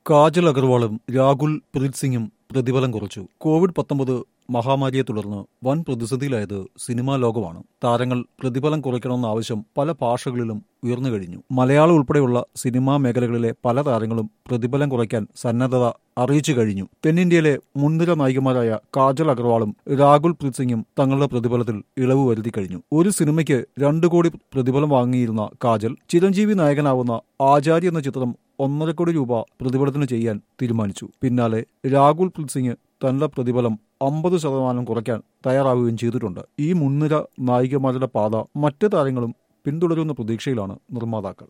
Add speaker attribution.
Speaker 1: കാജൽ അഗർവാളും രാഹുൽ പ്രീത് സിംഗും പ്രതിഫലം കുറച്ചു കോവിഡ് പത്തൊമ്പത് മഹാമാരിയെ തുടർന്ന് വൻ പ്രതിസന്ധിയിലായത് സിനിമാ ലോകമാണ് താരങ്ങൾ പ്രതിഫലം കുറയ്ക്കണമെന്ന ആവശ്യം പല ഭാഷകളിലും ഉയർന്നു കഴിഞ്ഞു മലയാളം ഉൾപ്പെടെയുള്ള സിനിമാ മേഖലകളിലെ പല താരങ്ങളും പ്രതിഫലം കുറയ്ക്കാൻ സന്നദ്ധത അറിയിച്ചു കഴിഞ്ഞു തെന്നിന്ത്യയിലെ മുൻനിര നായികമാരായ കാജൽ അഗർവാളും രാഹുൽ പ്രീത് സിംഗും തങ്ങളുടെ പ്രതിഫലത്തിൽ ഇളവ് വരുത്തി കഴിഞ്ഞു ഒരു സിനിമയ്ക്ക് രണ്ടു കോടി പ്രതിഫലം വാങ്ങിയിരുന്ന കാജൽ ചിരഞ്ജീവി നായകനാവുന്ന ആചാര്യ എന്ന ചിത്രം ഒന്നര കോടി രൂപ പ്രതിഫലത്തിന് ചെയ്യാൻ തീരുമാനിച്ചു പിന്നാലെ രാഹുൽ പ്രീത് സിംഗ് തന്റെ പ്രതിഫലം അമ്പത് ശതമാനം കുറയ്ക്കാൻ തയ്യാറാവുകയും ചെയ്തിട്ടുണ്ട് ഈ മുൻനിര നായികമാരുടെ പാത മറ്റ് താരങ്ങളും പിന്തുടരുന്ന പ്രതീക്ഷയിലാണ് നിർമ്മാതാക്കൾ